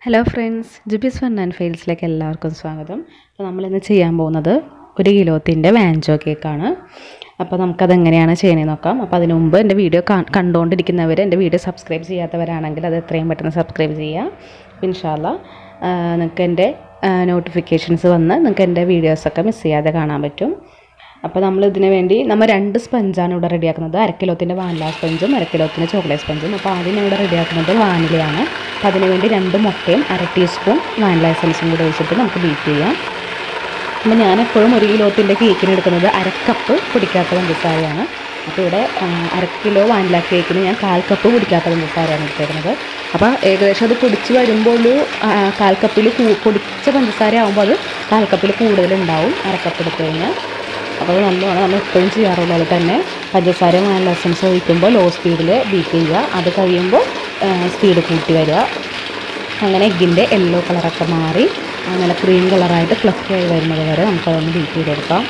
hello friends Jubees fun and ഫെയിൽസിലേക്ക് എല്ലാവർക്കും സ്വാഗതം അപ്പോൾ നമ്മളിന്ന് ചെയ്യാൻ പോകുന്നത് ഒരു കിലോത്തിൻ്റെ വാഞ്ചോ കേക്കാണ് അപ്പോൾ നമുക്കത് എങ്ങനെയാണ് ചെയ്യണമെന്ന് നോക്കാം അപ്പോൾ അതിന് മുമ്പ് എൻ്റെ വീഡിയോ കണ്ടുകൊണ്ടിരിക്കുന്നവർ എൻ്റെ വീഡിയോ സബ്സ്ക്രൈബ് ചെയ്യാത്തവരാണെങ്കിൽ അത് എത്രയും പെട്ടെന്ന് സബ്സ്ക്രൈബ് ചെയ്യുക ഇൻഷാല്ല നിങ്ങൾക്ക് എൻ്റെ നോട്ടിഫിക്കേഷൻസ് വന്ന് നിങ്ങൾക്ക് എൻ്റെ വീഡിയോസൊക്കെ മിസ് ചെയ്യാതെ കാണാൻ പറ്റും അപ്പോൾ നമ്മൾ ഇതിന് വേണ്ടി നമ്മൾ രണ്ട് സ്പഞ്ചാണ് ഇവിടെ റെഡിയാക്കുന്നത് അരക്കിലോത്തിൻ്റെ വാനില സ്പഞ്ചും അരക്കിലോത്തിൻ്റെ ചോക്ലേറ്റ് സ്പഞ്ചും അപ്പോൾ ആദ്യം ഇവിടെ റെഡിയാക്കുന്നത് വാനിലയാണ് അപ്പോൾ അതിന് വേണ്ടി രണ്ട് മുട്ടയും അര ടീസ്പൂൺ വാനില എസൻസും കൂടെ ഒഴിച്ചിട്ട് നമുക്ക് ബീറ്റ് ചെയ്യാം അപ്പോൾ ഞാൻ എപ്പോഴും ഒരു കിലോത്തിൻ്റെ കേക്കിന് എടുക്കുന്നത് അരക്കപ്പ് പൊടിക്കാത്ത പഞ്ചസാരയാണ് അപ്പോൾ ഇവിടെ അര കിലോ വാനില കേക്കിന് ഞാൻ കാൽ കപ്പ് പൊടിക്കാത്ത പഞ്ചസാരയാണ് എടുത്തേക്കുന്നത് അപ്പോൾ ഏകദേശം അത് പൊടിച്ച് വരുമ്പോൾ ഒരു കാൽ കപ്പിൽ പൊടിച്ച പഞ്ചസാര ആകുമ്പോൾ അത് കാൽ കപ്പിൽ കൂടുതലുണ്ടാവും അരക്കപ്പ് എടുത്തു കഴിഞ്ഞാൽ അപ്പോൾ അത് നല്ലതാണ് നമ്മൾ എപ്പോഴും ചെയ്യാറുള്ളത് തന്നെ പഞ്ചസാര വാനില എസൻസ് ഒഴിക്കുമ്പോൾ ലോ സ്പീഡിൽ ബീറ്റ് ചെയ്യുക അത് കഴിയുമ്പോൾ സ്പീഡ് കൂട്ടി വരിക അങ്ങനെ എഗ്ഗിൻ്റെ യെല്ലോ കളറൊക്കെ മാറി നല്ല ക്രീം കളറായിട്ട് ഫ്ലഫി ആയി വരുന്നത് വരെ നമുക്കതൊന്ന് ബീറ്റ് ചെയ്തെടുക്കാം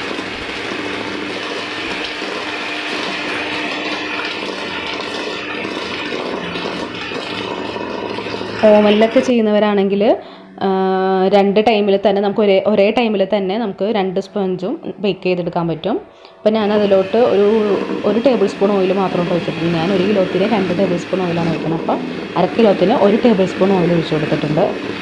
ഓവനിലൊക്കെ ചെയ്യുന്നവരാണെങ്കിൽ രണ്ട് ടൈമിൽ തന്നെ നമുക്ക് ഒരേ ഒരേ ടൈമിൽ തന്നെ നമുക്ക് രണ്ട് സ്പഞ്ചും ബേക്ക് ചെയ്തെടുക്കാൻ പറ്റും അപ്പോൾ ഞാൻ അതിലോട്ട് ഒരു ഒരു ടേബിൾ സ്പൂൺ ഓയിൽ മാത്രം ഒഴിച്ചിട്ടുണ്ട് ഞാൻ ഒരു കിലോത്തിന് രണ്ട് ടേബിൾ സ്പൂൺ ഓയിലാണ് ഒഴിക്കുന്നത് അപ്പോൾ അര കിലോത്തിന് ഒരു ടേബിൾ സ്പൂൺ ഓയിൽ ഒഴിച്ചു കൊടുത്തിട്ടുണ്ട്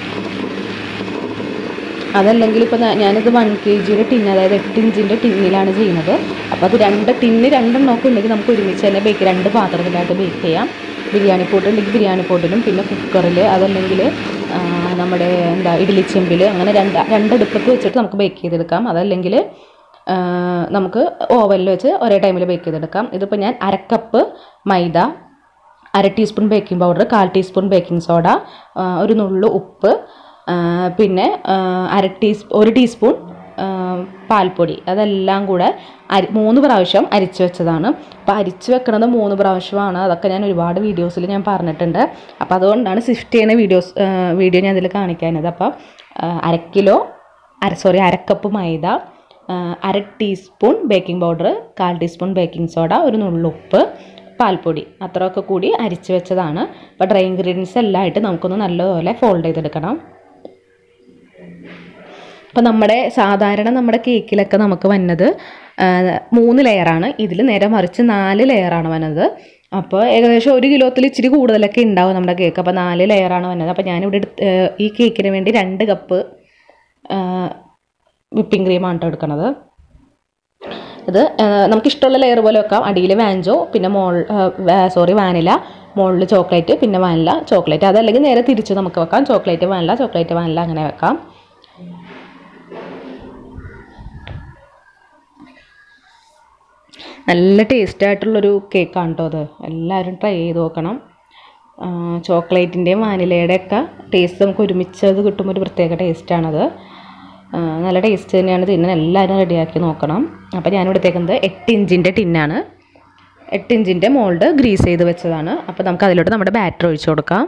അതല്ലെങ്കിൽ ഇപ്പോൾ ഞാനിത് വൺ കെ ജിയുടെ ടിന്ന് അതായത് എട്ട് ഇഞ്ചിൻ്റെ ടിന്നിലാണ് ചെയ്യുന്നത് അപ്പോൾ അത് രണ്ട് ടിന്ന് രണ്ടെണ്ണമൊക്കെ ഉണ്ടെങ്കിൽ നമുക്ക് ഒരുമിച്ച് തന്നെ ബേക്ക് രണ്ട് പാത്രത്തിലായിട്ട് ബേക്ക് ചെയ്യാം ബിരിയാണി പോട്ട് ഉണ്ടെങ്കിൽ ബിരിയാണി പോട്ടിലും പിന്നെ കുക്കറിൽ അതല്ലെങ്കിൽ നമ്മുടെ എന്താ ഇഡ്ഡലി ചെമ്പിൽ അങ്ങനെ രണ്ട് രണ്ടടുപ്പത്ത് വെച്ചിട്ട് നമുക്ക് ബേക്ക് ചെയ്തെടുക്കാം അതല്ലെങ്കിൽ നമുക്ക് ഓവനിൽ വെച്ച് ഒരേ ടൈമിൽ ബേക്ക് ചെയ്തെടുക്കാം ഇതിപ്പോൾ ഞാൻ അരക്കപ്പ് മൈദ അര ടീസ്പൂൺ ബേക്കിംഗ് പൗഡർ കാൽ ടീസ്പൂൺ ബേക്കിംഗ് സോഡ ഒരു നുള്ളു ഉപ്പ് പിന്നെ അര ടീസ്പൂ ഒരു ടീസ്പൂൺ പാൽപ്പൊടി അതെല്ലാം കൂടെ അരി മൂന്ന് പ്രാവശ്യം അരിച്ചു വെച്ചതാണ് അപ്പോൾ അരിച്ചു വെക്കണത് മൂന്ന് പ്രാവശ്യമാണ് അതൊക്കെ ഞാൻ ഒരുപാട് വീഡിയോസിൽ ഞാൻ പറഞ്ഞിട്ടുണ്ട് അപ്പോൾ അതുകൊണ്ടാണ് സിഫ്റ്റ് ചെയ്യുന്ന വീഡിയോസ് വീഡിയോ ഞാൻ ഇതിൽ കാണിക്കാനത് അപ്പോൾ അര കിലോ അര സോറി അരക്കപ്പ് മൈദ അര ടീസ്പൂൺ ബേക്കിംഗ് പൗഡർ കാൽ ടീസ്പൂൺ ബേക്കിംഗ് സോഡ ഒരു നുള്ളുപ്പ് പാൽപ്പൊടി അത്രയൊക്കെ കൂടി അരിച്ചു വെച്ചതാണ് അപ്പോൾ ഡ്രൈ ഇൻഗ്രീഡിയൻസ് എല്ലാം ആയിട്ട് നമുക്കൊന്ന് നല്ലപോലെ ഫോൾഡ് ചെയ്തെടുക്കണം അപ്പോൾ നമ്മുടെ സാധാരണ നമ്മുടെ കേക്കിലൊക്കെ നമുക്ക് വന്നത് മൂന്ന് ലെയറാണ് ഇതിൽ നേരെ മറിച്ച് നാല് ലെയറാണ് വന്നത് അപ്പോൾ ഏകദേശം ഒരു കിലോത്തിൽ ഇച്ചിരി കൂടുതലൊക്കെ ഉണ്ടാവും നമ്മുടെ കേക്ക് അപ്പോൾ നാല് ലെയറാണ് വന്നത് അപ്പോൾ ഞാനിവിടെ ഈ കേക്കിന് വേണ്ടി രണ്ട് കപ്പ് വിപ്പിംഗ് ക്രീമാണ് കേട്ടോ എടുക്കുന്നത് ഇത് നമുക്ക് ഇഷ്ടമുള്ള ലെയർ പോലെ വെക്കാം അടിയിൽ വാഞ്ചോ പിന്നെ മോൾ സോറി വാനില മുകളിൽ ചോക്ലേറ്റ് പിന്നെ വാനില ചോക്ലേറ്റ് അതല്ലെങ്കിൽ നേരെ തിരിച്ച് നമുക്ക് വെക്കാം ചോക്ലേറ്റ് വാനില ചോക്ലേറ്റ് വാനില അങ്ങനെ വെക്കാം നല്ല ടേസ്റ്റ് ആയിട്ടുള്ളൊരു കേക്കാണ് കേട്ടോ അത് എല്ലാവരും ട്രൈ ചെയ്ത് നോക്കണം ചോക്ലേറ്റിൻ്റെയും വാനിലയുടെയൊക്കെ ടേസ്റ്റ് നമുക്ക് ഒരുമിച്ച് അത് കിട്ടുമ്പോൾ ഒരു പ്രത്യേക ടേസ്റ്റാണത് നല്ല ടേസ്റ്റ് തന്നെയാണ് തിന്നാൻ എല്ലാവരും റെഡിയാക്കി നോക്കണം അപ്പോൾ ഞാൻ എടുത്തേക്കുന്നത് എട്ട് ഇഞ്ചിൻ്റെ ടിന്നാണ് എട്ട് ഇഞ്ചിൻ്റെ മോൾഡ് ഗ്രീസ് ചെയ്ത് വെച്ചതാണ് അപ്പോൾ നമുക്ക് അതിലോട്ട് നമ്മുടെ ബാറ്റർ ഒഴിച്ചു കൊടുക്കാം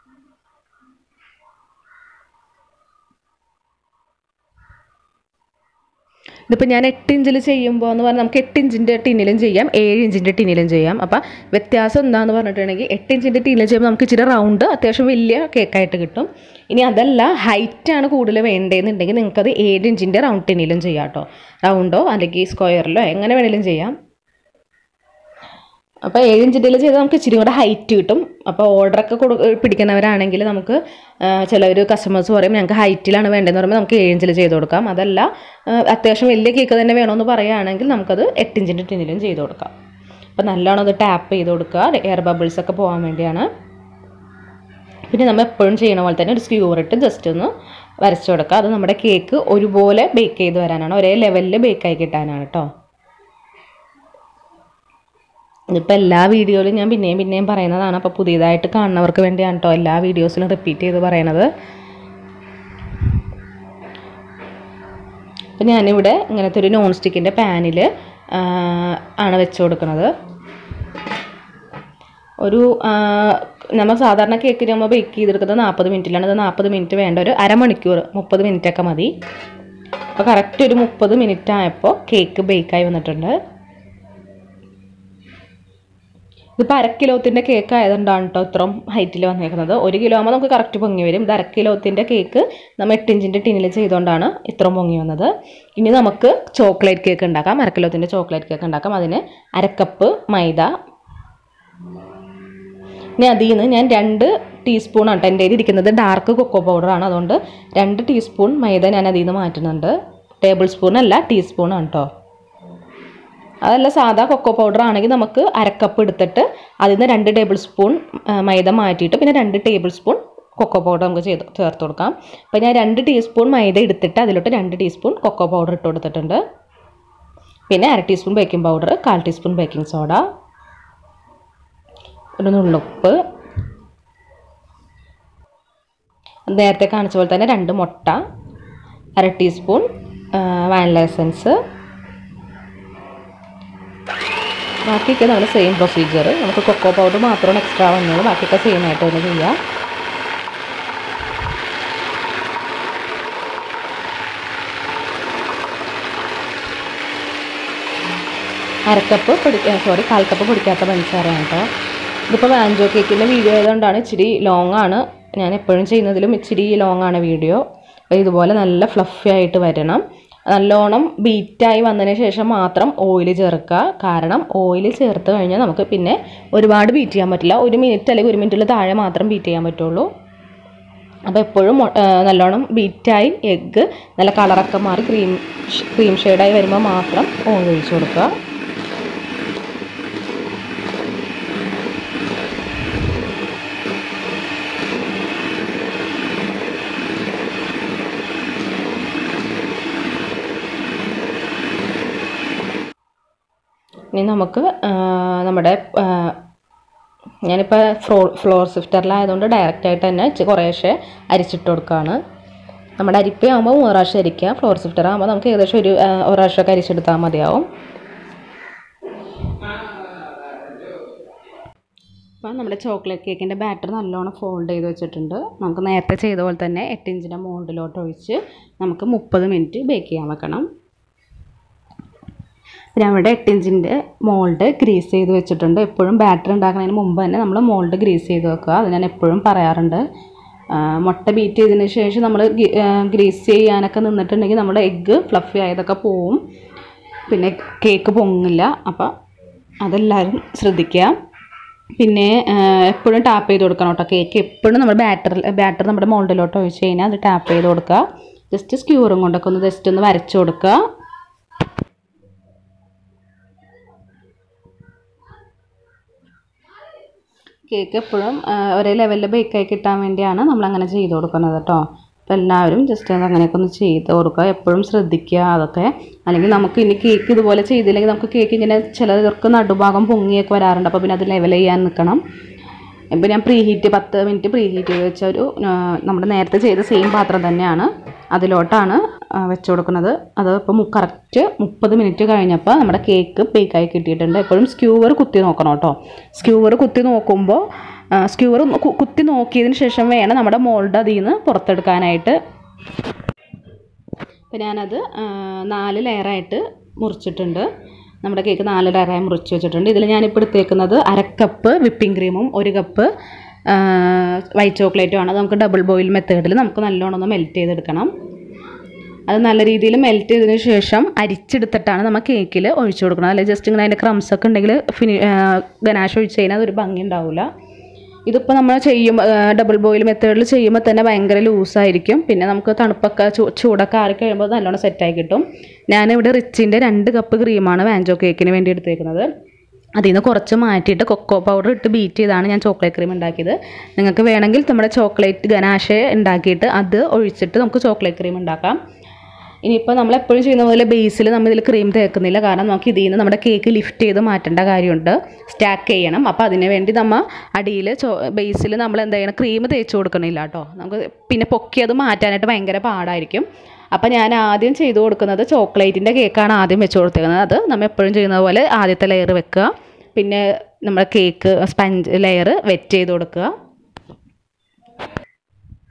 ഇതിപ്പോൾ ഞാൻ എട്ട് ഇഞ്ചിൽ ചെയ്യുമ്പോൾ എന്ന് പറഞ്ഞാൽ നമുക്ക് എട്ട് ഇഞ്ചിൻ്റെ ടിന്നിലും ചെയ്യാം ഏഴ് ഇഞ്ചിൻ്റെ ടിന്നിലും ചെയ്യാം അപ്പോൾ വ്യത്യാസം എന്താണെന്ന് പറഞ്ഞിട്ടുണ്ടെങ്കിൽ എട്ട് ഇഞ്ചിൻ്റെ ടിന്നിൽ ചെയ്യുമ്പോൾ നമുക്ക് ഇച്ചിരി റൗണ്ട് അത്യാവശ്യം വലിയ കേക്കായിട്ട് കിട്ടും ഇനി അതല്ല ഹൈറ്റാണ് കൂടുതൽ വേണ്ടതെന്നുണ്ടെങ്കിൽ നിങ്ങൾക്കത് ഏഴ് ഇഞ്ചിൻ്റെ റൗണ്ട് ടിന്നിലും ചെയ്യാം കേട്ടോ റൗണ്ടോ അല്ലെങ്കിൽ സ്ക്വയറിലോ എങ്ങനെ വേണമെങ്കിലും ചെയ്യാം അപ്പോൾ ഏഴ് ഇഞ്ചിൻ്റെ ചെയ്താൽ നമുക്ക് ഇച്ചിരി കൂടെ ഹൈറ്റ് കിട്ടും അപ്പോൾ ഓർഡറൊക്കെ കൊടു പിടിക്കുന്നവരാണെങ്കിൽ നമുക്ക് ചിലവർ കസ്റ്റമേഴ്സ് പറയും ഞങ്ങൾക്ക് ഹൈറ്റിലാണ് വേണ്ടതെന്ന് പറയുമ്പോൾ നമുക്ക് ഏഴ് ഇഞ്ചിൽ ചെയ്ത് കൊടുക്കാം അതല്ല അത്യാവശ്യം വലിയ കേക്ക് തന്നെ വേണമെന്ന് പറയുകയാണെങ്കിൽ നമുക്കത് എട്ട് ഇഞ്ചിൻ്റെ ടിന്നിലും ചെയ്ത് കൊടുക്കാം അപ്പോൾ നല്ലോണം അത് ടാപ്പ് ചെയ്ത് കൊടുക്കുക എയർ ബബിൾസ് ഒക്കെ പോകാൻ വേണ്ടിയാണ് പിന്നെ നമ്മൾ എപ്പോഴും ചെയ്യണ പോലെ തന്നെ ഒരു സ്ക്യൂർ ഇട്ട് ജസ്റ്റ് ഒന്ന് വരച്ചു കൊടുക്കുക അത് നമ്മുടെ കേക്ക് ഒരുപോലെ ബേക്ക് ചെയ്ത് വരാനാണ് ഒരേ ലെവലിൽ ബേക്കായി കിട്ടാനാണ് കേട്ടോ ഇതിപ്പോൾ എല്ലാ വീഡിയോയിലും ഞാൻ പിന്നെയും പിന്നെയും പറയുന്നതാണ് അപ്പോൾ പുതിയതായിട്ട് കാണുന്നവർക്ക് വേണ്ടിയാണ് കേട്ടോ എല്ലാ വീഡിയോസിലും റിപ്പീറ്റ് ചെയ്ത് പറയണത് അപ്പോൾ ഞാനിവിടെ ഇങ്ങനത്തെ ഒരു നോൺ സ്റ്റിക്കിൻ്റെ പാനിൽ ആണ് വെച്ച് കൊടുക്കുന്നത് ഒരു നമ്മൾ സാധാരണ കേക്ക് നമ്മൾ ബേക്ക് ചെയ്തെടുക്കുന്നത് നാൽപ്പത് മിനിറ്റിലാണ് അത് നാൽപ്പത് മിനിറ്റ് വേണ്ട ഒരു അരമണിക്കൂർ മുപ്പത് മിനിറ്റൊക്കെ മതി അപ്പോൾ കറക്റ്റ് ഒരു മുപ്പത് മിനിറ്റ് ആയപ്പോൾ കേക്ക് ബേക്കായി വന്നിട്ടുണ്ട് ഇതിപ്പോൾ അര കിലോത്തിൻ്റെ കേക്ക് ആയതുകൊണ്ടാണ് കേട്ടോ ഇത്രയും ഹൈറ്റിൽ വന്നേക്കുന്നത് ഒരു കിലോ ആകുമ്പോൾ നമുക്ക് കറക്റ്റ് പൊങ്ങി വരും ഇത് അര കിലോത്തിൻ്റെ കേക്ക് നമ്മൾ എട്ട് ഇഞ്ചിൻ്റെ ടിന്നിൽ ചെയ്തുകൊണ്ടാണ് ഇത്രയും പൊങ്ങി വന്നത് ഇനി നമുക്ക് ചോക്ലേറ്റ് കേക്ക് ഉണ്ടാക്കാം അര കിലോത്തിൻ്റെ ചോക്ലേറ്റ് കേക്ക് ഉണ്ടാക്കാം അതിന് അരക്കപ്പ് മൈദ ഇനി അതിൽ നിന്ന് ഞാൻ രണ്ട് ടീസ്പൂൺ ആണ് എൻ്റെ കയ്യിൽ ഇരിക്കുന്നത് ഡാർക്ക് കൊക്കോ പൗഡറാണ് അതുകൊണ്ട് രണ്ട് ടീസ്പൂൺ മൈദ ഞാൻ അതിൽ നിന്ന് മാറ്റുന്നുണ്ട് ടേബിൾ സ്പൂൺ അല്ല ടീസ്പൂൺ ആണ് കേട്ടോ അതല്ല സാധാ കൊക്കോ പൗഡർ ആണെങ്കിൽ നമുക്ക് അരക്കപ്പ് എടുത്തിട്ട് അതിൽ നിന്ന് രണ്ട് ടേബിൾ സ്പൂൺ ആ, മൈദ മാറ്റിയിട്ട് പിന്നെ രണ്ട് ടേബിൾ സ്പൂൺ കൊക്കോ പൗഡർ നമുക്ക് ചെയ്ത് ചേർത്ത് കൊടുക്കാം അപ്പോൾ ഞാൻ രണ്ട് ടീസ്പൂൺ മൈദ എടുത്തിട്ട് അതിലോട്ട് രണ്ട് ടീസ്പൂൺ കൊക്കോ പൗഡർ ഇട്ട് കൊടുത്തിട്ടുണ്ട് പിന്നെ അര ടീസ്പൂൺ ബേക്കിംഗ് പൗഡർ കാൽ ടീസ്പൂൺ ബേക്കിംഗ് സോഡ ഒരു നുള്ളുപ്പ് നേരത്തെ കാണിച്ച പോലെ തന്നെ രണ്ട് മുട്ട അര ടീസ്പൂൺ വാനില എസൻസ് ബാക്കിയൊക്കെ നമ്മൾ സെയിം പ്രൊസീജിയർ നമുക്ക് കൊക്കോ പൗഡർ മാത്രമാണ് എക്സ്ട്രാ വന്നുള്ളൂ ബാക്കിയൊക്കെ സെയിം ആയിട്ട് തന്നെ ചെയ്യാം അരക്കപ്പ് പൊടി സോറി കാൽ കപ്പ് പൊടിക്കാത്ത പഞ്ചസാരയാണ് കേട്ടോ ഇതിപ്പോൾ വാഞ്ചോ കേക്കിൻ്റെ വീഡിയോ ആയതുകൊണ്ടാണ് ഇച്ചിരി ലോങ് ആണ് ഞാൻ എപ്പോഴും ചെയ്യുന്നതിലും ഇച്ചിരി ലോങ് ആണ് വീഡിയോ അപ്പോൾ ഇതുപോലെ നല്ല ഫ്ലഫി ആയിട്ട് വരണം നല്ലോണം ബീറ്റായി വന്നതിന് ശേഷം മാത്രം ഓയിൽ ചേർക്കുക കാരണം ഓയിൽ ചേർത്ത് കഴിഞ്ഞാൽ നമുക്ക് പിന്നെ ഒരുപാട് ബീറ്റ് ചെയ്യാൻ പറ്റില്ല ഒരു മിനിറ്റ് അല്ലെങ്കിൽ ഒരു മിനിറ്റിൽ താഴെ മാത്രം ബീറ്റ് ചെയ്യാൻ പറ്റുള്ളൂ അപ്പോൾ എപ്പോഴും മൊ- ആ, നല്ലോണം ബീറ്റായി എഗ്ഗ് നല്ല കളറൊക്കെ മാറി ക്രീം ക്രീം ഷെയ്ഡായി വരുമ്പോൾ മാത്രം ഓയിൽ ഒഴിച്ച് കൊടുക്കുക ഇനി നമുക്ക് ആ, നമ്മുടെ ആ, ഞാനിപ്പോൾ ഫ്ലോ ഫ്ലോർ സിഫ്റ്ററിലായതുകൊണ്ട് ഡയറക്റ്റായിട്ട് തന്നെ ഇച്ചി കുറേശ്ശെ അരിച്ചിട്ട് കൊടുക്കുകയാണ് നമ്മുടെ അരിപ്പയാകുമ്പോൾ മൂന്ന് പ്രാവശ്യം അരിക്കുക ഫ്ലോർ സിഫ്റ്റർ ആകുമ്പോൾ നമുക്ക് ഏകദേശം ഒരു ആ, ഒരു പ്രാവശ്യമൊക്കെ അരിച്ചെടുത്താൽ മതിയാവും അപ്പോൾ നമ്മുടെ ചോക്ലേറ്റ് കേക്കിൻ്റെ ബാറ്റർ നല്ലോണം ഫോൾഡ് ചെയ്ത് വെച്ചിട്ടുണ്ട് നമുക്ക് നേരത്തെ ചെയ്ത പോലെ തന്നെ എട്ട് ഇഞ്ചിൻ്റെ മോൾഡിലോട്ട് ഒഴിച്ച് നമുക്ക് മുപ്പത് മിനിറ്റ് ബേക്ക് ചെയ്യാൻ വെക്കണം പിന്നെ അവിടെ എട്ട് ഇഞ്ചിൻ്റെ മോൾഡ് ഗ്രീസ് ചെയ്ത് വെച്ചിട്ടുണ്ട് എപ്പോഴും ബാറ്റർ ഉണ്ടാക്കുന്നതിന് മുമ്പ് തന്നെ നമ്മൾ മോൾഡ് ഗ്രീസ് ചെയ്ത് വെക്കുക അത് ഞാൻ എപ്പോഴും പറയാറുണ്ട് ആ, മുട്ട ബീറ്റ് ചെയ്തതിന് ശേഷം നമ്മൾ ഗ്രീസ് ചെയ്യാനൊക്കെ നിന്നിട്ടുണ്ടെങ്കിൽ നമ്മുടെ എഗ്ഗ് ഫ്ലഫി ആയതൊക്കെ പോവും പിന്നെ കേക്ക് പൊങ്ങില്ല അപ്പോൾ അതെല്ലാവരും ശ്രദ്ധിക്കുക പിന്നെ എപ്പോഴും ടാപ്പ് ചെയ്ത് കൊടുക്കണം കേട്ടോ കേക്ക് എപ്പോഴും നമ്മൾ ബാറ്റർ ബാറ്റർ നമ്മുടെ മോൾഡിലോട്ട് ഒഴിച്ച് കഴിഞ്ഞാൽ അത് ടാപ്പ് ചെയ്ത് കൊടുക്കുക ജസ്റ്റ് സ്ക്യൂറും കൊണ്ടൊക്കെ ഒന്ന് ജസ്റ്റ് ഒന്ന് വരച്ച് കൊടുക്കുക കേക്ക് എപ്പോഴും ആ, ഒരേ ലെവലിൽ ബേക്കായി കിട്ടാൻ വേണ്ടിയാണ് നമ്മൾ അങ്ങനെ ചെയ്ത് കൊടുക്കുന്നത് കേട്ടോ അപ്പോൾ എല്ലാവരും ജസ്റ്റ് അത് അങ്ങനെയൊക്കെ ഒന്ന് ചെയ്ത് കൊടുക്കുക എപ്പോഴും ശ്രദ്ധിക്കുക അതൊക്കെ അല്ലെങ്കിൽ നമുക്ക് ഇനി കേക്ക് ഇതുപോലെ ചെയ്തില്ലെങ്കിൽ നമുക്ക് കേക്ക് ഇങ്ങനെ ചിലർക്ക് നടുഭാഗം പൊങ്ങിയൊക്കെ വരാറുണ്ട് അപ്പോൾ പിന്നെ അത് ലെവൽ ചെയ്യാൻ നിൽക്കണം ഇപ്പോൾ ഞാൻ പ്രീ ഹീറ്റ് പത്ത് മിനിറ്റ് പ്രീ ഹീറ്റ് ചെയ്ത് വെച്ച ഒരു ആ, നമ്മുടെ നേരത്തെ ചെയ്ത സെയിം പാത്രം തന്നെയാണ് അതിലോട്ടാണ് ആ, വെച്ച് കൊടുക്കുന്നത് അത് ഇപ്പോൾ കറക്റ്റ് മുപ്പത് മിനിറ്റ് കഴിഞ്ഞപ്പോൾ നമ്മുടെ കേക്ക് ബേക്കായി കിട്ടിയിട്ടുണ്ട് എപ്പോഴും സ്ക്യൂവർ കുത്തി നോക്കണം കേട്ടോ സ്ക്യൂവർ കുത്തി നോക്കുമ്പോൾ സ്ക്യൂവർ കുത്തി നോക്കിയതിന് ശേഷം വേണം നമ്മുടെ മോൾഡ് അതിൽ നിന്ന് പുറത്തെടുക്കാനായിട്ട് അപ്പോൾ ഞാനത് ആ, നാല് ലെയറായിട്ട് മുറിച്ചിട്ടുണ്ട് നമ്മുടെ കേക്ക് നാല് ലെയറായി മുറിച്ച് വെച്ചിട്ടുണ്ട് ഇതിൽ ഞാനിപ്പോൾ എടുത്തേക്കുന്നത് അരക്കപ്പ് വിപ്പിംഗ് ക്രീമും ഒരു കപ്പ് വൈറ്റ് ചോക്ലേറ്റും ആണ് അത് നമുക്ക് ഡബിൾ ബോയിൽ മെത്തേഡിൽ നമുക്ക് നല്ലോണം ഒന്ന് മെൽറ്റ് ചെയ്തെടുക്കണം അത് നല്ല രീതിയിൽ മെൽറ്റ് ചെയ്തതിന് ശേഷം അരിച്ചെടുത്തിട്ടാണ് നമ്മൾ കേക്കിൽ ഒഴിച്ചു കൊടുക്കണം അല്ലെങ്കിൽ ജസ്റ്റ് ഇങ്ങനെ അതിൻ്റെ ക്രംസ് ഒക്കെ ഉണ്ടെങ്കിൽ ഫിനി ഗനാഷ് ഒഴിച്ച് കഴിഞ്ഞാൽ അതൊരു ഭംഗി ഉണ്ടാവില്ല ഇതിപ്പോൾ നമ്മൾ ചെയ്യുമ്പോൾ ഡബിൾ ബോയിൽ മെത്തേഡിൽ ചെയ്യുമ്പോൾ തന്നെ ഭയങ്കര ലൂസായിരിക്കും പിന്നെ നമുക്ക് തണുപ്പൊക്കെ ചൂ ചൂടൊക്കെ ആറി കഴിയുമ്പോൾ അത് നല്ലോണം സെറ്റായി കിട്ടും ഞാനിവിടെ റിച്ചിൻ്റെ രണ്ട് കപ്പ് ക്രീമാണ് വാഞ്ചോ കേക്കിന് വേണ്ടി എടുത്തേക്കുന്നത് അതിൽ നിന്ന് കുറച്ച് മാറ്റിയിട്ട് കൊക്കോ പൗഡർ ഇട്ട് ബീറ്റ് ചെയ്താണ് ഞാൻ ചോക്ലേറ്റ് ക്രീം ഉണ്ടാക്കിയത് നിങ്ങൾക്ക് വേണമെങ്കിൽ നമ്മുടെ ചോക്ലേറ്റ് ഗനാഷ് ഉണ്ടാക്കിയിട്ട് അത് ഒഴിച്ചിട്ട് നമുക്ക് ചോക്ലേറ്റ് ക്രീം ഉണ്ടാക്കാം ഇനിയിപ്പോൾ നമ്മൾ എപ്പോഴും ചെയ്യുന്ന പോലെ ബേസിൽ നമ്മൾ ഇതിൽ ക്രീം തേക്കുന്നില്ല കാരണം നമുക്ക് ഇതിൽ നിന്ന് നമ്മുടെ കേക്ക് ലിഫ്റ്റ് ചെയ്ത് മാറ്റേണ്ട കാര്യമുണ്ട് സ്റ്റാക്ക് ചെയ്യണം അപ്പോൾ അതിന് വേണ്ടി നമ്മൾ അടിയിൽ ചോ ബേസിൽ നമ്മൾ എന്താ ചെയ്യണം ക്രീം തേച്ച് കൊടുക്കണില്ല കേട്ടോ നമുക്ക് പിന്നെ പൊക്കി അത് മാറ്റാനായിട്ട് ഭയങ്കര പാടായിരിക്കും അപ്പോൾ ഞാൻ ആദ്യം ചെയ്ത് കൊടുക്കുന്നത് ചോക്ലേറ്റിൻ്റെ കേക്കാണ് ആദ്യം വെച്ച് കൊടുത്തേക്കുന്നത് അത് നമ്മൾ എപ്പോഴും ചെയ്യുന്ന പോലെ ആദ്യത്തെ ലെയർ വെക്കുക പിന്നെ നമ്മുടെ കേക്ക് സ്പഞ്ച് ലെയർ വെറ്റ് ചെയ്ത് കൊടുക്കുക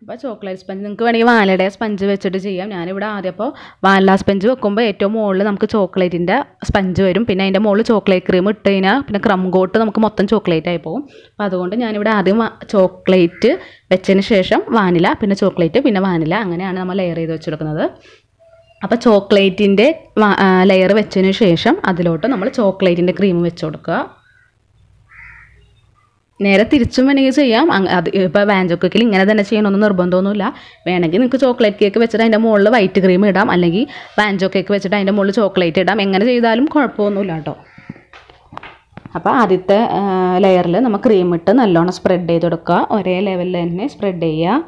അപ്പോൾ ചോക്ലേറ്റ് സ്പഞ്ച് നിങ്ങൾക്ക് വേണമെങ്കിൽ വാനിലയുടെ സ്പഞ്ച് വെച്ചിട്ട് ചെയ്യാം ഞാനിവിടെ ആദ്യം അപ്പോൾ വാനില സ്പഞ്ച് വെക്കുമ്പോൾ ഏറ്റവും മുകളിൽ നമുക്ക് ചോക്ലേറ്റിൻ്റെ സ്പഞ്ച് വരും പിന്നെ അതിൻ്റെ മുകളിൽ ചോക്ലേറ്റ് ക്രീം ഇട്ട് കഴിഞ്ഞാൽ പിന്നെ ക്രം കോട്ട് നമുക്ക് മൊത്തം ചോക്ലേറ്റ് ആയി പോകും അപ്പോൾ അതുകൊണ്ട് ഞാനിവിടെ ആദ്യം ചോക്ലേറ്റ് വെച്ചതിന് ശേഷം വാനില പിന്നെ ചോക്ലേറ്റ് പിന്നെ വാനില അങ്ങനെയാണ് നമ്മൾ ലെയർ ചെയ്ത് വെച്ചെടുക്കുന്നത് അപ്പോൾ ചോക്ലേറ്റിൻ്റെ ലെയർ വെച്ചതിന് ശേഷം അതിലോട്ട് നമ്മൾ ചോക്ലേറ്റിൻ്റെ ക്രീം വെച്ച് കൊടുക്കുക നേരെ തിരിച്ചും വേണമെങ്കിൽ ചെയ്യാം അങ്ങ് അത് ഇപ്പോൾ വാഞ്ചോ കേക്കിൽ ഇങ്ങനെ തന്നെ ചെയ്യണമെന്ന് നിർബന്ധമൊന്നുമില്ല വേണമെങ്കിൽ നിങ്ങൾക്ക് ചോക്ലേറ്റ് കേക്ക് വെച്ചിട്ട് അതിൻ്റെ മുകളിൽ വൈറ്റ് ക്രീം ഇടാം അല്ലെങ്കിൽ വാഞ്ചോ കേക്ക് വെച്ചിട്ട് അതിൻ്റെ മുകളിൽ ചോക്ലേറ്റ് ഇടാം എങ്ങനെ ചെയ്താലും കുഴപ്പമൊന്നുമില്ല കേട്ടോ അപ്പോൾ ആദ്യത്തെ ലെയറിൽ നമ്മൾ ക്രീം ഇട്ട് നല്ലോണം സ്പ്രെഡ് ചെയ്ത് കൊടുക്കുക ഒരേ ലെവലിൽ തന്നെ സ്പ്രെഡ് ചെയ്യുക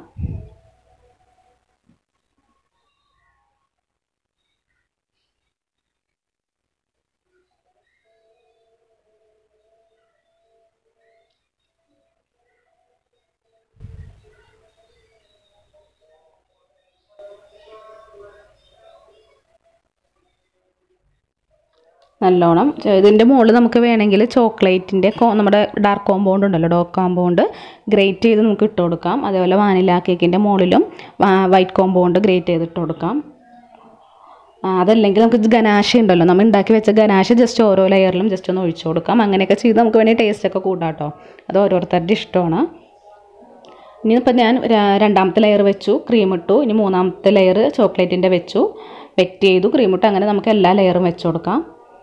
നല്ലോണം ഇതിൻ്റെ മുകളിൽ നമുക്ക് വേണമെങ്കിൽ ചോക്ലേറ്റിൻ്റെ കോ നമ്മുടെ ഡാർക്ക് കോമ്പൗണ്ട് ഉണ്ടല്ലോ ഡാർക്ക് കോമ്പൗണ്ട് ഗ്രേറ്റ് ചെയ്ത് നമുക്ക് ഇട്ട് കൊടുക്കാം അതേപോലെ വാനില കേക്കിൻ്റെ മുകളിലും വൈറ്റ് കോമ്പൗണ്ട് ഗ്രേറ്റ് ചെയ്ത് ഇട്ട് കൊടുക്കാം ആ, അതല്ലെങ്കിൽ നമുക്ക് ഗനാശ ഉണ്ടല്ലോ നമ്മൾ ഉണ്ടാക്കി വെച്ച ഗനാശ ജസ്റ്റ് ഓരോ ലെയറിലും ജസ്റ്റ് ഒന്ന് ഒഴിച്ചു കൊടുക്കാം അങ്ങനെയൊക്കെ ചെയ്ത് നമുക്ക് വേണമെങ്കിൽ ടേസ്റ്റൊക്കെ കൂട്ടാം കേട്ടോ അത് ഓരോരുത്തരുടെ ഇഷ്ടമാണ് ഇനി ഇപ്പം ഞാൻ ര- രണ്ടാമത്തെ ലെയർ വെച്ചു ക്രീം ഇട്ടു ഇനി മൂന്നാമത്തെ ലെയർ ചോക്ലേറ്റിൻ്റെ വെച്ചു വെറ്റ് ചെയ്തു ക്രീം ഇട്ടു അങ്ങനെ നമുക്ക് എല്ലാ ലെയറും വെച്ച് കൊടുക്കാം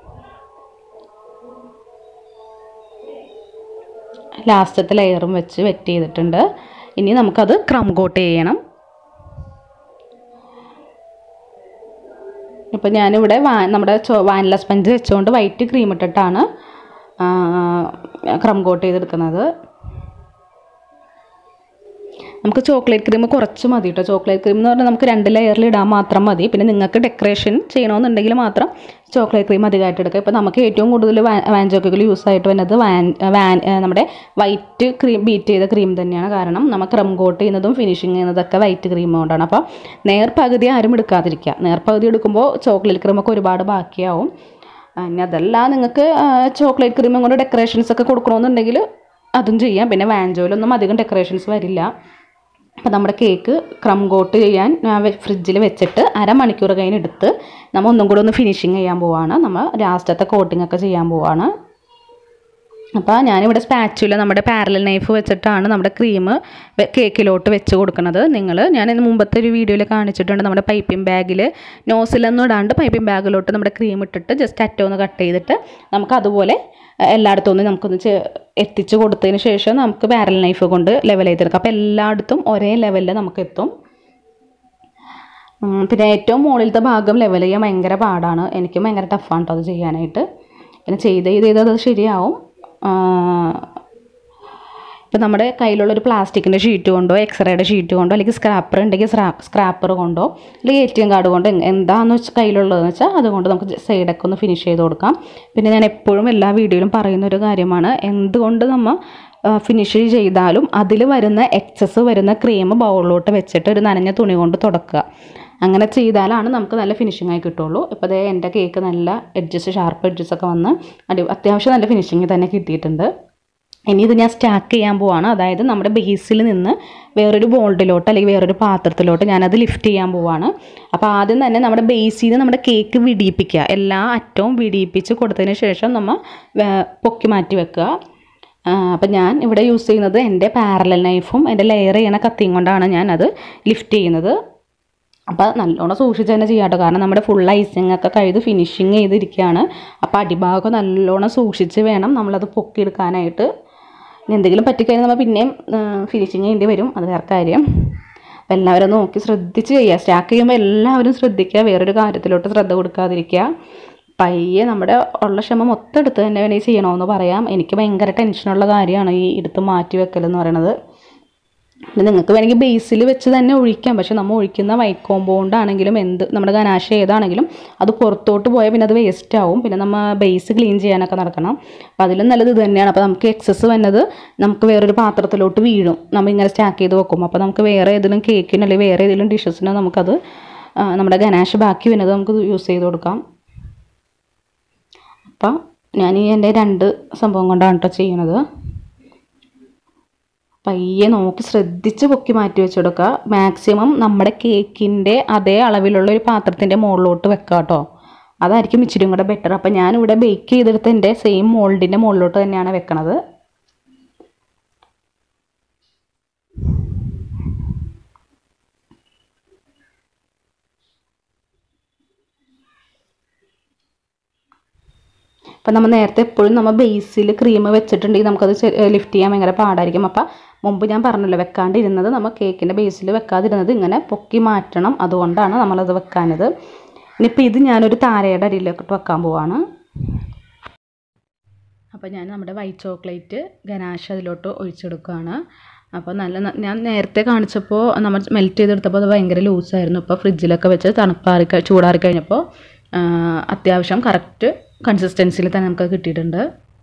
ലാസ്റ്റത്തെ ലെയറും വെച്ച് വെറ്റ് ചെയ്തിട്ടുണ്ട് ഇനി നമുക്കത് ക്രം കോട്ട് ചെയ്യണം ഇപ്പം ഞാനിവിടെ വാ നമ്മുടെ ചോ വാനില സ്പഞ്ച് വെച്ചുകൊണ്ട് വൈറ്റ് ക്രീം ഇട്ടിട്ടാണ് ക്രം കോട്ട് ചെയ്തെടുക്കുന്നത് നമുക്ക് ചോക്ലേറ്റ് ക്രീം കുറച്ച് മതി കേട്ടോ ചോക്ലേറ്റ് ക്രീം എന്ന് പറഞ്ഞാൽ നമുക്ക് രണ്ട് ലെയറിൽ ഇടാൻ മാത്രം മതി പിന്നെ നിങ്ങൾക്ക് ഡെക്കറേഷൻ ചെയ്യണമെന്നുണ്ടെങ്കിൽ മാത്രം ചോക്ലേറ്റ് ക്രീം അധികമായിട്ട് എടുക്കുക ഇപ്പോൾ നമുക്ക് ഏറ്റവും കൂടുതൽ വാൻജോക്കുകൾ യൂസ് ആയിട്ട് വരുന്നത് വാൻ വാൻ ഏ, നമ്മുടെ വൈറ്റ് ക്രീം ബീറ്റ് ചെയ്ത ക്രീം തന്നെയാണ് കാരണം നമ്മൾ ക്രം കോട്ട് ചെയ്യുന്നതും ഫിനിഷിങ് ചെയ്യുന്നതൊക്കെ വൈറ്റ് ക്രീം കൊണ്ടാണ് അപ്പോൾ നേർപകുതി ആരും എടുക്കാതിരിക്കുക നേർപകുതി എടുക്കുമ്പോൾ ചോക്ലേറ്റ് ക്രീമൊക്കെ ഒരുപാട് ബാക്കിയാവും ഇനി അതല്ല നിങ്ങൾക്ക് ചോക്ലേറ്റ് ക്രീമും കൊണ്ട് ഡെക്കറേഷൻസ് ഒക്കെ കൊടുക്കണമെന്നുണ്ടെങ്കിൽ അതും ചെയ്യാം പിന്നെ വാൻജോയിലൊന്നും അധികം ഡെക്കറേഷൻസ് വരില്ല അപ്പോൾ നമ്മുടെ കേക്ക് ക്രം കോട്ട് ചെയ്യാൻ ഫ്രിഡ്ജിൽ വെച്ചിട്ട് അരമണിക്കൂർ കഴിഞ്ഞ് എടുത്ത് നമ്മൾ ഒന്നും കൂടെ ഒന്ന് ഫിനിഷിങ് ചെയ്യാൻ പോവാണ് നമ്മൾ ലാസ്റ്റത്തെ കോട്ടിംഗ് ഒക്കെ ചെയ്യാൻ പോവാണ് അപ്പോൾ ഞാനിവിടെ സ്പാച്ചുല നമ്മുടെ പാരലൽ നൈഫ് വെച്ചിട്ടാണ് നമ്മുടെ ക്രീം കേക്കിലോട്ട് വെച്ച് കൊടുക്കുന്നത് നിങ്ങൾ ഞാൻ ഇന്ന് മുമ്പത്തെ ഒരു വീഡിയോയിൽ കാണിച്ചിട്ടുണ്ട് നമ്മുടെ പൈപ്പിംഗ് ബാഗിൽ നോസിലൊന്നും ഇടാണ്ട് പൈപ്പിംഗ് ബാഗിലോട്ട് നമ്മുടെ ക്രീം ഇട്ടിട്ട് ജസ്റ്റ് അറ്റം ഒന്ന് കട്ട് ചെയ്തിട്ട് നമുക്ക് അതുപോലെ ഏഹ്, എല്ലായിടത്തും ഒന്ന് നമുക്കൊന്ന് ചെ- എത്തിച്ച് കൊടുത്തതിന് ശേഷം നമുക്ക് പാരലൽ നൈഫ് കൊണ്ട് ലെവൽ ചെയ്തെടുക്കാം അപ്പോൾ എല്ലായിടത്തും ഒരേ ലെവലിൽ നമുക്ക് എത്തും ഉം, പിന്നെ ഏറ്റവും മുകളിലത്തെ ഭാഗം ലെവൽ ചെയ്യാൻ ഭയങ്കര പാടാണ് എനിക്കും ഭയങ്കര ടഫാണ് കേട്ടോ അത് ചെയ്യാനായിട്ട് പിന്നെ ചെയ്ത് ചെയ്ത് ചെയ്ത് അത് ശരിയാവും ഇപ്പം നമ്മുടെ കയ്യിലുള്ളൊരു പ്ലാസ്റ്റിക്കിൻ്റെ ഷീറ്റ് കൊണ്ടോ എക്സ്റേയുടെ ഷീറ്റ് കൊണ്ടോ അല്ലെങ്കിൽ സ്ക്രാപ്പർ ഉണ്ടെങ്കിൽ സ്ക്രാപ്പർ കൊണ്ടോ അല്ലെങ്കിൽ എ ടി എം കാർഡ് കൊണ്ടോ എങ്- എന്താണെന്ന് വെച്ചാൽ കയ്യിലുള്ളതെന്ന് വെച്ചാൽ അതുകൊണ്ട് നമുക്ക് സൈഡൊക്കെ ഒന്ന് ഫിനിഷ് ചെയ്ത് കൊടുക്കാം പിന്നെ ഞാൻ എപ്പോഴും എല്ലാ വീഡിയോയിലും പറയുന്ന ഒരു കാര്യമാണ് എന്തുകൊണ്ട് നമ്മൾ ഫിനിഷ് ചെയ്താലും അതിൽ വരുന്ന എക്സസ് വരുന്ന ക്രീം ബൗളിലോട്ട് വെച്ചിട്ട് ഒരു നനഞ്ഞ തുണി കൊണ്ട് തുടക്കുക അങ്ങനെ ചെയ്താലാണ് നമുക്ക് നല്ല ഫിനിഷിംഗ് ആയി കിട്ടുള്ളൂ ഇപ്പോൾ ദേ എൻ്റെ കേക്ക് നല്ല എഡ്ജസ് ഷാർപ്പ് എഡ്ജസ് ഒക്കെ വന്ന് അടി അത്യാവശ്യം നല്ല ഫിനിഷിങ് തന്നെ കിട്ടിയിട്ടുണ്ട് ഇനി ഇത് ഞാൻ സ്റ്റാക്ക് ചെയ്യാൻ പോവാണ് അതായത് നമ്മുടെ ബേസിൽ നിന്ന് വേറൊരു ബോൾഡിലോട്ട് അല്ലെങ്കിൽ വേറൊരു പാത്രത്തിലോട്ട് ഞാനത് ലിഫ്റ്റ് ചെയ്യാൻ പോവാണ് അപ്പോൾ ആദ്യം തന്നെ നമ്മുടെ ബേസിൽ നിന്ന് നമ്മുടെ കേക്ക് വിടിയിപ്പിക്കുക എല്ലാ അറ്റവും വിടിയിപ്പിച്ച് കൊടുത്തതിന് ശേഷം നമ്മൾ വേ- പൊക്കി മാറ്റി വെക്കുക അപ്പം ഞാൻ ഇവിടെ യൂസ് ചെയ്യുന്നത് എൻ്റെ പാരലൽ നൈഫും എൻ്റെ ലെയർ ചെയ്യണ കത്തിയും കൊണ്ടാണ് ഞാനത് ലിഫ്റ്റ് ചെയ്യുന്നത് അപ്പോൾ നല്ലോണം സൂക്ഷിച്ച് തന്നെ ചെയ്യാം കേട്ടോ കാരണം നമ്മുടെ ഫുൾ ഐസിങ് ഒക്കെ കഴിത് ഫിനിഷിങ് ചെയ്തിരിക്കുകയാണ് അപ്പോൾ അടിഭാഗം നല്ലോണം സൂക്ഷിച്ച് വേണം നമ്മളത് പൊക്കിയെടുക്കാനായിട്ട് ഇനി എന്തെങ്കിലും പറ്റിക്കഴിഞ്ഞാൽ നമ്മൾ പിന്നെയും ഫിനിഷിങ് ചെയ്യേണ്ടി വരും അത് വേറെ കാര്യം അപ്പോൾ എല്ലാവരും നോക്കി ശ്രദ്ധിച്ച് ചെയ്യുക സ്റ്റാക്ക് ചെയ്യുമ്പോൾ എല്ലാവരും ശ്രദ്ധിക്കുക വേറൊരു കാര്യത്തിലോട്ട് ശ്രദ്ധ കൊടുക്കാതിരിക്കുക പയ്യെ നമ്മുടെ ഉള്ള ക്ഷമ മൊത്തം എടുത്ത് തന്നെ വേണമെങ്കിൽ ചെയ്യണമെന്ന് പറയാം എനിക്ക് ഭയങ്കര ടെൻഷനുള്ള കാര്യമാണ് ഈ എടുത്ത് മാറ്റി വെക്കലെന്ന് പറയണത് പിന്നെ നിങ്ങൾക്ക് വേണമെങ്കിൽ ബേസിൽ വെച്ച് തന്നെ ഒഴിക്കാം പക്ഷെ നമ്മൾ ഒഴിക്കുന്ന വൈറ്റ് കോമ്പൗണ്ട് ആണെങ്കിലും എന്ത് നമ്മുടെ ഗനാശ ഏതാണെങ്കിലും അത് പുറത്തോട്ട് പോയാൽ പിന്നെ അത് വേസ്റ്റ് ആവും പിന്നെ നമ്മൾ ബേസ് ക്ലീൻ ചെയ്യാനൊക്കെ നടക്കണം അപ്പോൾ അതിലും നല്ലത് ഇത് തന്നെയാണ് അപ്പോൾ നമുക്ക് എക്സസ് വന്നത് നമുക്ക് വേറൊരു പാത്രത്തിലോട്ട് വീഴും നമ്മൾ ഇങ്ങനെ സ്റ്റാക്ക് ചെയ്ത് വെക്കും അപ്പോൾ നമുക്ക് വേറെ ഏതെങ്കിലും കേക്കിന് അല്ലെങ്കിൽ വേറെ ഏതെങ്കിലും ഡിഷസിന് നമുക്കത് ആ, നമ്മുടെ ഗനാശ ബാക്കി വരുന്നത് നമുക്ക് യൂസ് ചെയ്ത് കൊടുക്കാം അപ്പം ഞാൻ ഈ എൻ്റെ രണ്ട് സംഭവം കൊണ്ടാണ് കേട്ടോ ചെയ്യണത് പയ്യെ നോക്കി ശ്രദ്ധിച്ച് പൊക്കി മാറ്റി വെച്ചെടുക്കുക മാക്സിമം നമ്മുടെ കേക്കിൻ്റെ അതേ അളവിലുള്ള ഒരു പാത്രത്തിൻ്റെ മുകളിലോട്ട് വെക്കുക കേട്ടോ അതായിരിക്കും ഇച്ചിരി കൂടെ ബെറ്റർ അപ്പം ഞാനിവിടെ ബേക്ക് ചെയ്തെടുത്ത് എൻ്റെ സെയിം മോൾഡിൻ്റെ മുകളിലോട്ട് തന്നെയാണ് വെക്കണത് അപ്പം നമ്മൾ നേരത്തെ എപ്പോഴും നമ്മൾ ബേസിൽ ക്രീം വെച്ചിട്ടുണ്ടെങ്കിൽ നമുക്കത് ലിഫ്റ്റ് ചെയ്യാൻ ഭയങ്കര പാടായിരിക്കും അപ്പം മുമ്പ് ഞാൻ പറഞ്ഞല്ലോ വെക്കാണ്ടിരുന്നത് നമ്മൾ കേക്കിൻ്റെ ബേസിൽ വെക്കാതിരുന്നത് ഇങ്ങനെ പൊക്കി മാറ്റണം അതുകൊണ്ടാണ് നമ്മളത് വെക്കാനത് ഇനിയിപ്പോൾ ഇത് ഞാനൊരു താരയുടെ അടിയിലോട്ട് വെക്കാൻ പോവാണ് അപ്പോൾ ഞാൻ നമ്മുടെ വൈറ്റ് ചോക്ലേറ്റ് ഗനാഷ് അതിലോട്ട് ഒഴിച്ചെടുക്കുകയാണ് അപ്പോൾ നല്ല ന- ഞാൻ നേരത്തെ കാണിച്ചപ്പോൾ നമ്മൾ മെൽറ്റ് ചെയ്തെടുത്തപ്പോൾ അത് ഭയങ്കര ലൂസായിരുന്നു ഇപ്പോൾ ഫ്രിഡ്ജിലൊക്കെ വെച്ച് തണുപ്പാറി കഴി- ചൂടാറി കഴിഞ്ഞപ്പോൾ ആ, അത്യാവശ്യം കറക്റ്റ് കൺസിസ്റ്റൻസിയിൽ തന്നെ നമുക്ക് കിട്ടിയിട്ടുണ്ട്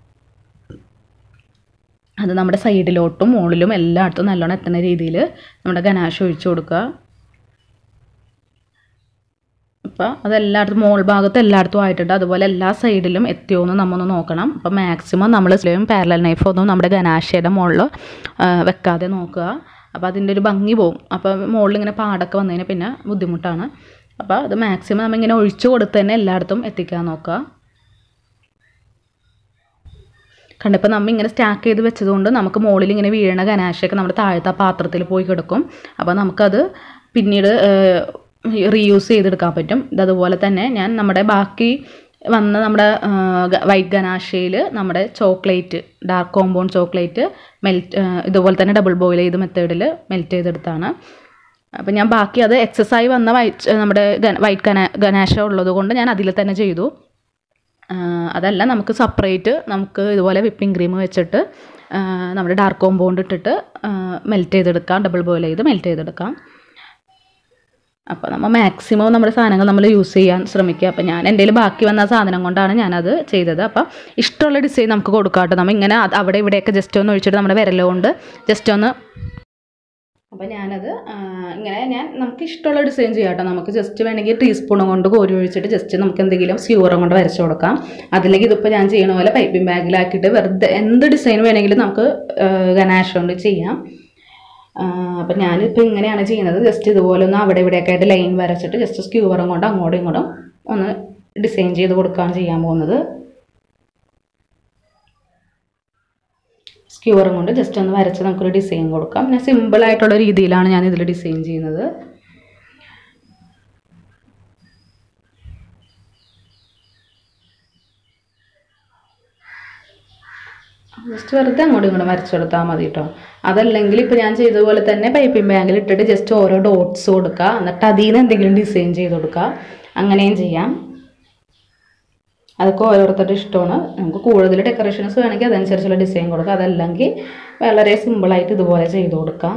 അത് നമ്മുടെ സൈഡിലോട്ടും മുകളിലും എല്ലായിടത്തും നല്ലോണം എത്തുന്ന രീതിയിൽ നമ്മുടെ ഗനാഷ് ഒഴിച്ചു കൊടുക്കുക അപ്പോൾ അതെല്ലായിടത്തും മോൾ ഭാഗത്ത് എല്ലായിടത്തും ആയിട്ടുണ്ട് അതുപോലെ എല്ലാ സൈഡിലും എത്തിയോ എന്ന് നമ്മൊന്ന് നോക്കണം അപ്പോൾ മാക്സിമം നമ്മൾ സ്ലെയും പാരലൽ നൈഫ് ഒന്നും നമ്മുടെ ഗനാശയുടെ മുകളിൽ വെക്കാതെ നോക്കുക അപ്പോൾ അതിൻ്റെ ഒരു ഭംഗി പോവും അപ്പോൾ മുകളിൽ ഇങ്ങനെ പാടൊക്കെ വന്നതിന് പിന്നെ ബുദ്ധിമുട്ടാണ് അപ്പോൾ അത് മാക്സിമം നമ്മളിങ്ങനെ ഒഴിച്ചു കൊടുത്ത് തന്നെ എല്ലായിടത്തും എത്തിക്കാൻ നോക്കുക കണ്ടപ്പോൾ നമ്മൾ ഇങ്ങനെ സ്റ്റാക്ക് ചെയ്ത് വെച്ചതുകൊണ്ട് നമുക്ക് മുകളിൽ ഇങ്ങനെ വീഴണ ഗനാശയൊക്കെ നമ്മുടെ താഴത്തെ ആ പാത്രത്തിൽ പോയി കിടക്കും അപ്പോൾ നമുക്കത് പിന്നീട് റീയൂസ് ചെയ്തെടുക്കാൻ പറ്റും ഇതതുപോലെ തന്നെ ഞാൻ നമ്മുടെ ബാക്കി വന്ന നമ്മുടെ വൈറ്റ് ഗനാശയിൽ നമ്മുടെ chocolate dark compound chocolate melt ഇതുപോലെ തന്നെ ഡബിൾ ബോയിൽ ചെയ്ത് മെത്തേഡിൽ മെൽറ്റ് ചെയ്തെടുത്താണ് അപ്പം ഞാൻ ബാക്കി അത് എക്സസൈസ് വന്ന വൈറ്റ് നമ്മുടെ വൈറ്റ് ഗന ഗനാശ ഉള്ളത് കൊണ്ട് ഞാൻ അതിൽ തന്നെ ചെയ്തു ആ, അതല്ല നമുക്ക് സെപ്പറേറ്റ് നമുക്ക് ഇതുപോലെ വിപ്പിംഗ് ക്രീം വെച്ചിട്ട് ആ, നമ്മുടെ ഡാർക്ക് കോമ്പൗണ്ട് ഇട്ടിട്ട് മെൽറ്റ് ചെയ്തെടുക്കാം ഡബിൾ ബോയിൽ ചെയ്ത് മെൽറ്റ് ചെയ്തെടുക്കാം അപ്പോൾ നമ്മൾ മാക്സിമം നമ്മുടെ സാധനങ്ങൾ നമ്മൾ യൂസ് ചെയ്യാൻ ശ്രമിക്കുക അപ്പോൾ ഞാൻ എൻ്റെ കയ്യിൽ ബാക്കി വന്ന സാധനം കൊണ്ടാണ് ഞാനത് ചെയ്തത് അപ്പോൾ ഇഷ്ടമുള്ള ഡിസൈൻ നമുക്ക് കൊടുക്കാം കേട്ടോ നമ്മൾ ഇങ്ങനെ അത് അവിടെ ഇവിടെയൊക്കെ ജസ്റ്റ് ഒന്ന് ഒഴിച്ചിട്ട് നമ്മുടെ വിരലുകൊണ്ട് ജസ്റ്റ് ഒന്ന് അപ്പോൾ ഞാനത് ആ, ഇങ്ങനെ ഞാൻ നമുക്ക് ഇഷ്ടമുള്ള ഡിസൈൻ ചെയ്യാം കേട്ടോ നമുക്ക് ജസ്റ്റ് വേണമെങ്കിൽ ടീസ്പൂണും കൊണ്ട് കോരി ഒഴിച്ചിട്ട് ജസ്റ്റ് നമുക്ക് എന്തെങ്കിലും സ്യൂറും കൊണ്ട് വരച്ചു കൊടുക്കാം അതിലേക്ക് ഇതിപ്പോൾ ഞാൻ ചെയ്യണ പോലെ പൈപ്പിംഗ് ബാഗിലാക്കിയിട്ട് വെറുതെ എന്ത് ഡിസൈൻ വേണമെങ്കിലും നമുക്ക് ഗനാഷ് കൊണ്ട് ചെയ്യാം അപ്പം ഞാനിപ്പോൾ ഇങ്ങനെയാണ് ചെയ്യുന്നത് ജസ്റ്റ് ഇതുപോലെ ഒന്ന് അവിടെ ഇവിടെയൊക്കെ ആയിട്ട് ലൈൻ വരച്ചിട്ട് ജസ്റ്റ് സ്ക്യൂവറും കൊണ്ട് അങ്ങോട്ടും ഇങ്ങോട്ടും ഒന്ന് ഡിസൈൻ ചെയ്ത് കൊടുക്കുകയാണ് ചെയ്യാൻ പോകുന്നത് സ്ക്യൂവറും കൊണ്ട് ജസ്റ്റ് ഒന്ന് വരച്ച് നമുക്കൊരു ഡിസൈൻ കൊടുക്കാം പിന്നെ സിമ്പിൾ ആയിട്ടുള്ള രീതിയിലാണ് ഞാൻ ഇതിൽ ഡിസൈൻ ചെയ്യുന്നത് ജസ്റ്റ് വെറുതെ അങ്ങോട്ടും ഇങ്ങോട്ടും വരച്ചു കൊടുത്താൽ മതി കേട്ടോ അതല്ലെങ്കിൽ ഇപ്പോൾ ഞാൻ ചെയ്തതുപോലെ തന്നെ പൈപ്പിംഗ് ബാഗിൽ ഇട്ടിട്ട് ജസ്റ്റ് ഓരോ ഡോട്ട്സ് കൊടുക്കുക എന്നിട്ട് അതിൽ നിന്ന് എന്തെങ്കിലും ഡിസൈൻ ചെയ്ത് കൊടുക്കുക അങ്ങനെയും ചെയ്യാം അതൊക്കെ ഓരോരുത്തരുടെ ഇഷ്ടമാണ് നമുക്ക് കൂടുതൽ ഡെക്കറേഷൻസ് വേണമെങ്കിൽ അതനുസരിച്ചുള്ള ഡിസൈൻ കൊടുക്കാം അതല്ലെങ്കിൽ വളരെ സിമ്പിളായിട്ട് ഇതുപോലെ ചെയ്ത് കൊടുക്കാം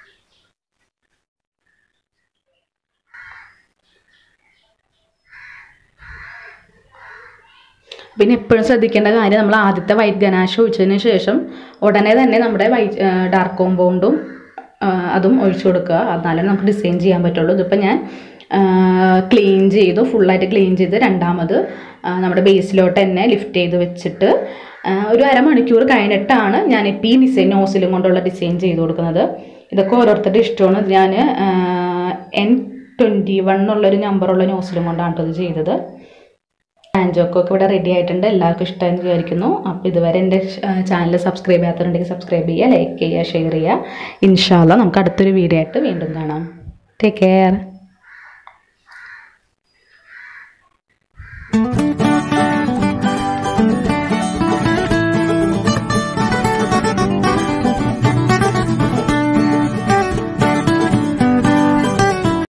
പിന്നെ എപ്പോഴും ശ്രദ്ധിക്കേണ്ട കാര്യം നമ്മൾ ആദ്യത്തെ വൈറ്റ് ഗനാഷ് ഒഴിച്ചതിന് ശേഷം ഉടനെ തന്നെ നമ്മുടെ വൈറ്റ് ഡാർക്ക് കോമ്പൗണ്ടും അതും ഒഴിച്ചു കൊടുക്കുക എന്നാലേ നമുക്ക് ഡിസൈൻ ചെയ്യാൻ പറ്റുള്ളൂ ഇതിപ്പോൾ ഞാൻ ക്ലീൻ ചെയ്തു ഫുള്ളായിട്ട് ക്ലീൻ ചെയ്ത് രണ്ടാമത് ആ, നമ്മുടെ ബേസിലോട്ട് തന്നെ ലിഫ്റ്റ് ചെയ്ത് വെച്ചിട്ട് ആ, ഒരു അരമണിക്കൂർ കഴിഞ്ഞിട്ടാണ് ഞാനിപ്പോൾ ഈ ഡിസൈൻ നോസിലും കൊണ്ടുള്ള ഡിസൈൻ ചെയ്ത് കൊടുക്കുന്നത് ഇതൊക്കെ ഓരോരുത്തരുടെ ഇഷ്ടമാണ് ഞാൻ എൻ ട്വൻറ്റി വൺ എന്നുള്ളൊരു നമ്പറുള്ള നോസിലും കൊണ്ടാണ് കേട്ടോ ഇത് ചെയ്തത് പാൻജോക്കും ഒക്കെ ഇവിടെ റെഡി ആയിട്ടുണ്ട് എല്ലാവർക്കും ഇഷ്ടമെന്ന് വിചാരിക്കുന്നു അപ്പോൾ ഇതുവരെ എൻ്റെ ചാനൽ സബ്സ്ക്രൈബ് ചെയ്യാത്തതുണ്ടെങ്കിൽ സബ്സ്ക്രൈബ് ചെയ്യുക ലൈക്ക് ചെയ്യുക ഷെയർ ചെയ്യുക ഇൻഷാല്ല നമുക്ക് അടുത്തൊരു വീഡിയോ ആയിട്ട് വീണ്ടും കാണാം ടേക്ക് കെയർ